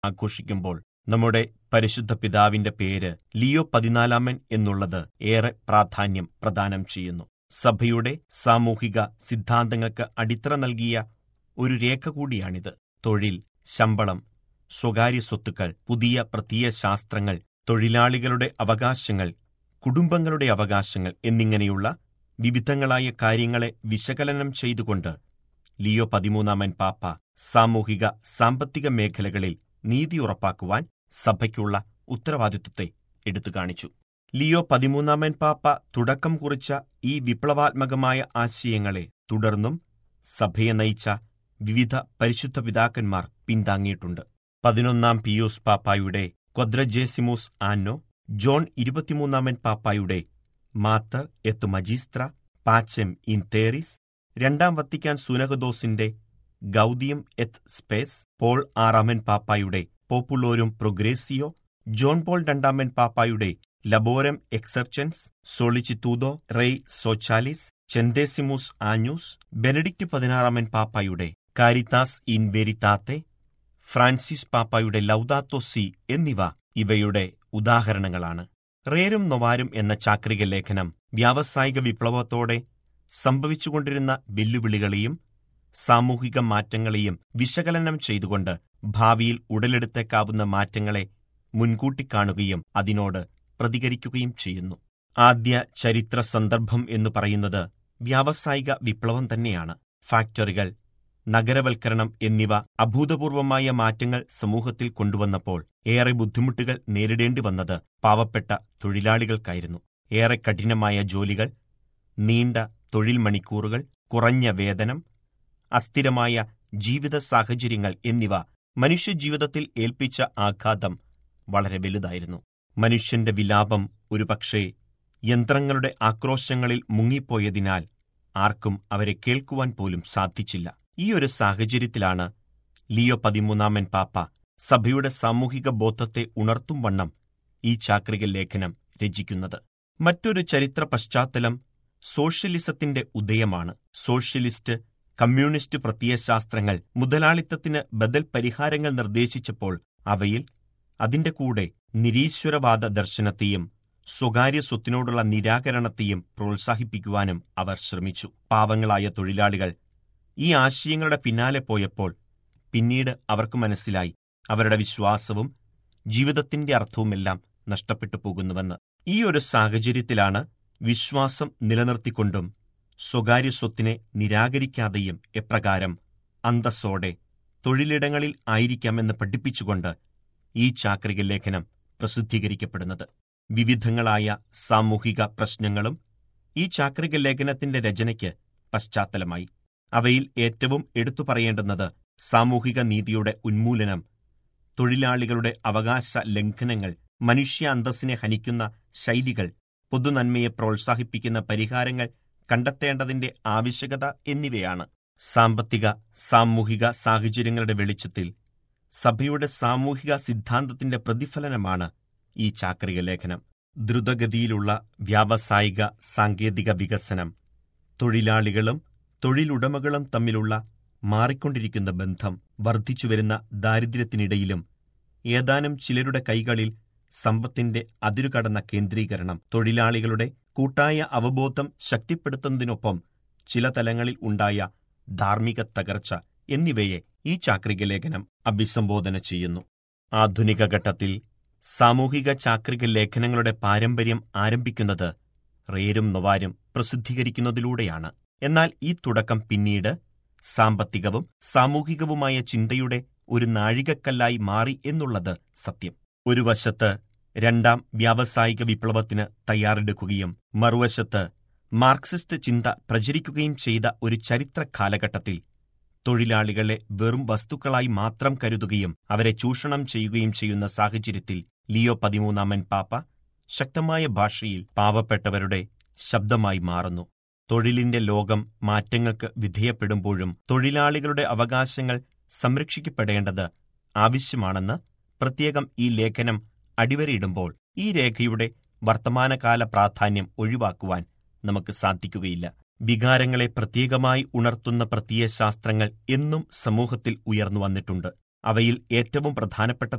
ആഘോഷിക്കുമ്പോൾ നമ്മുടെ പരിശുദ്ധ പിതാവിന്റെ പേര് ലിയോ പതിനാലാമൻ എന്നുള്ളത് ഏറെ പ്രാധാന്യം പ്രദാനം ചെയ്യുന്നു സഭയുടെ സാമൂഹിക സിദ്ധാന്തങ്ങൾക്ക് അടിത്തറ നൽകിയ ഒരു രേഖ കൂടിയാണിത് തൊഴിൽ ശമ്പളം സ്വകാര്യ സ്വത്തുക്കൾ പുതിയ പ്രത്യയ ശാസ്ത്രങ്ങൾ തൊഴിലാളികളുടെ അവകാശങ്ങൾ കുടുംബങ്ങളുടെ അവകാശങ്ങൾ എന്നിങ്ങനെയുള്ള വിവിധങ്ങളായ കാര്യങ്ങളെ വിശകലനം ചെയ്തുകൊണ്ട് ലിയോ പതിമൂന്നാമൻ പാപ്പ സാമൂഹിക സാമ്പത്തിക മേഖലകളിൽ നീതി ഉറപ്പാക്കുവാൻ സഭയ്ക്കുള്ള ഉത്തരവാദിത്വത്തെ എടുത്തുകാണിച്ചു ലിയോ പതിമൂന്നാമൻ പാപ്പ തുടക്കം കുറിച്ച ഈ വിപ്ലവാത്മകമായ ആശയങ്ങളെ തുടർന്നും സഭയെ നയിച്ച വിവിധ പരിശുദ്ധ പിതാക്കന്മാർ പിന്താങ്ങിയിട്ടുണ്ട് പതിനൊന്നാം പിയൂസ് പാപ്പായുടെ ക്വദ്രജേസിമൂസ് ആന്നോ ജോൺ ഇരുപത്തിമൂന്നാമൻ പാപ്പായുടെ മാത്തർ എത്ത് മജീസ്ത്ര പാച്ചെം ഇൻ തേറിസ് രണ്ടാം വത്തിക്കാൻ സുനഹദോസിന്റെ ഗൗദിയം എത്ത് സ്പേസ് പോൾ ആറാമൻ പാപ്പായുടെ പോപ്പുലോരും പ്രൊഗ്രേസിയോ ജോൺ പോൾ രണ്ടാമൻ പാപ്പായുടെ ലബോരം എക്സർച്ചൻസ് സോളിച്ചിത്തൂദോ റെയ് സോച്ചാലിസ് ചെന്തേസിമൂസ് ആഞ്ഞൂസ് ബെനഡിക്റ്റ് പതിനാറാമൻ പാപ്പായുടെ കാരിത്താസ് ഇൻ വെരിത്താത്തെ ഫ്രാൻസിസ് പാപ്പായുടെ ലൗദാത്തോ സി എന്നിവ ഇവയുടെ ഉദാഹരണങ്ങളാണ് റേരും നൊവാരും എന്ന ചാക്രിക ലേഖനം വ്യാവസായിക വിപ്ലവത്തോടെ സംഭവിച്ചുകൊണ്ടിരുന്ന വെല്ലുവിളികളെയും സാമൂഹിക മാറ്റങ്ങളെയും വിശകലനം ചെയ്തുകൊണ്ട് ഭാവിയിൽ ഉടലെടുത്തേക്കാവുന്ന മാറ്റങ്ങളെ മുൻകൂട്ടി കാണുകയും അതിനോട് പ്രതികരിക്കുകയും ചെയ്യുന്നു ആദ്യ ചരിത്ര സന്ദർഭം എന്ന് പറയുന്നത് വ്യാവസായിക വിപ്ലവം തന്നെയാണ് ഫാക്ടറികൾ നഗരവൽക്കരണം എന്നിവ അഭൂതപൂർവമായ മാറ്റങ്ങൾ സമൂഹത്തിൽ കൊണ്ടുവന്നപ്പോൾ ഏറെ ബുദ്ധിമുട്ടുകൾ നേരിടേണ്ടി വന്നത് പാവപ്പെട്ട തൊഴിലാളികൾക്കായിരുന്നു ഏറെ കഠിനമായ ജോലികൾ നീണ്ട തൊഴിൽ മണിക്കൂറുകൾ കുറഞ്ഞ വേതനം അസ്ഥിരമായ ജീവിത സാഹചര്യങ്ങൾ എന്നിവ മനുഷ്യജീവിതത്തിൽ ഏൽപ്പിച്ച ആഘാതം വളരെ വലുതായിരുന്നു മനുഷ്യന്റെ വിലാപം ഒരുപക്ഷേ യന്ത്രങ്ങളുടെ ആക്രോശങ്ങളിൽ മുങ്ങിപ്പോയതിനാൽ ആർക്കും അവരെ കേൾക്കുവാൻ പോലും സാധിച്ചില്ല ഈ ഒരു സാഹചര്യത്തിലാണ് ലിയോ പതിമൂന്നാമൻ പാപ്പ സഭയുടെ സാമൂഹിക ബോധത്തെ ഉണർത്തും വണ്ണം ഈ ചാക്രിക ലേഖനം രചിക്കുന്നത് മറ്റൊരു ചരിത്ര പശ്ചാത്തലം സോഷ്യലിസത്തിന്റെ ഉദയമാണ് സോഷ്യലിസ്റ്റ് കമ്മ്യൂണിസ്റ്റ് പ്രത്യയശാസ്ത്രങ്ങൾ മുതലാളിത്തത്തിന് ബദൽ പരിഹാരങ്ങൾ നിർദ്ദേശിച്ചപ്പോൾ അവയിൽ അതിന്റെ കൂടെ നിരീശ്വരവാദ ദർശനത്തെയും സ്വകാര്യ സ്വത്തിനോടുള്ള നിരാകരണത്തെയും പ്രോത്സാഹിപ്പിക്കുവാനും അവർ ശ്രമിച്ചു പാവങ്ങളായ തൊഴിലാളികൾ ഈ ആശയങ്ങളുടെ പിന്നാലെ പോയപ്പോൾ പിന്നീട് അവർക്ക് മനസ്സിലായി അവരുടെ വിശ്വാസവും ജീവിതത്തിന്റെ അർത്ഥവുമെല്ലാം നഷ്ടപ്പെട്ടു പോകുന്നുവെന്ന് ഈ ഒരു സാഹചര്യത്തിലാണ് വിശ്വാസം നിലനിർത്തിക്കൊണ്ടും സ്വകാര്യ സ്വത്തിനെ നിരാകരിക്കാതെയും എപ്രകാരം അന്തസ്സോടെ തൊഴിലിടങ്ങളിൽ ആയിരിക്കാമെന്ന് പഠിപ്പിച്ചുകൊണ്ട് ഈ ചാക്രിക ലേഖനം പ്രസിദ്ധീകരിക്കപ്പെടുന്നത് വിവിധങ്ങളായ സാമൂഹിക പ്രശ്നങ്ങളും ഈ ചാക്രിക ലേഖനത്തിന്റെ രചനയ്ക്ക് പശ്ചാത്തലമായി അവയിൽ ഏറ്റവും എടുത്തു പറയേണ്ടുന്നത് സാമൂഹിക നീതിയുടെ ഉന്മൂലനം തൊഴിലാളികളുടെ അവകാശ ലംഘനങ്ങൾ മനുഷ്യ അന്തസ്സിനെ ഹനിക്കുന്ന ശൈലികൾ പൊതുനന്മയെ പ്രോത്സാഹിപ്പിക്കുന്ന പരിഹാരങ്ങൾ കണ്ടെത്തേണ്ടതിന്റെ ആവശ്യകത എന്നിവയാണ് സാമ്പത്തിക സാമൂഹിക സാഹചര്യങ്ങളുടെ വെളിച്ചത്തിൽ സഭയുടെ സാമൂഹിക സിദ്ധാന്തത്തിന്റെ പ്രതിഫലനമാണ് ഈ ചാക്രിക ലേഖനം ദ്രുതഗതിയിലുള്ള വ്യാവസായിക സാങ്കേതിക വികസനം തൊഴിലാളികളും തൊഴിലുടമകളും തമ്മിലുള്ള മാറിക്കൊണ്ടിരിക്കുന്ന ബന്ധം വർദ്ധിച്ചുവരുന്ന ദാരിദ്ര്യത്തിനിടയിലും ഏതാനും ചിലരുടെ കൈകളിൽ സമ്പത്തിന്റെ അതിരുകടന്ന കേന്ദ്രീകരണം തൊഴിലാളികളുടെ കൂട്ടായ അവബോധം ശക്തിപ്പെടുത്തുന്നതിനൊപ്പം ചില തലങ്ങളിൽ ഉണ്ടായ ധാർമ്മിക തകർച്ച എന്നിവയെ ഈ ചാക്രിക ലേഖനം അഭിസംബോധന ചെയ്യുന്നു ആധുനിക ഘട്ടത്തിൽ സാമൂഹിക ചാക്രിക ലേഖനങ്ങളുടെ പാരമ്പര്യം ആരംഭിക്കുന്നത് റേരും നൊവാരും പ്രസിദ്ധീകരിക്കുന്നതിലൂടെയാണ് എന്നാൽ ഈ തുടക്കം പിന്നീട് സാമ്പത്തികവും സാമൂഹികവുമായ ചിന്തയുടെ ഒരു നാഴികക്കല്ലായി മാറി എന്നുള്ളത് സത്യം ഒരു വശത്ത് രണ്ടാം വ്യാവസായിക വിപ്ലവത്തിന് തയ്യാറെടുക്കുകയും മറുവശത്ത് മാർക്സിസ്റ്റ് ചിന്ത പ്രചരിക്കുകയും ചെയ്ത ഒരു ചരിത്ര കാലഘട്ടത്തിൽ തൊഴിലാളികളെ വെറും വസ്തുക്കളായി മാത്രം കരുതുകയും അവരെ ചൂഷണം ചെയ്യുകയും ചെയ്യുന്ന സാഹചര്യത്തിൽ ലിയോ പതിമൂന്നാമൻ പാപ്പ ശക്തമായ ഭാഷയിൽ പാവപ്പെട്ടവരുടെ ശബ്ദമായി മാറുന്നു തൊഴിലിന്റെ ലോകം മാറ്റങ്ങൾക്ക് വിധേയപ്പെടുമ്പോഴും തൊഴിലാളികളുടെ അവകാശങ്ങൾ സംരക്ഷിക്കപ്പെടേണ്ടത് ആവശ്യമാണെന്ന് പ്രത്യേകം ഈ ലേഖനം അടിവരയിടുമ്പോൾ ഈ രേഖയുടെ വർത്തമാനകാല പ്രാധാന്യം ഒഴിവാക്കുവാൻ നമുക്ക് സാധിക്കുകയില്ല വികാരങ്ങളെ പ്രത്യേകമായി ഉണർത്തുന്ന പ്രത്യയശാസ്ത്രങ്ങൾ എന്നും സമൂഹത്തിൽ ഉയർന്നു വന്നിട്ടുണ്ട് അവയിൽ ഏറ്റവും പ്രധാനപ്പെട്ടത്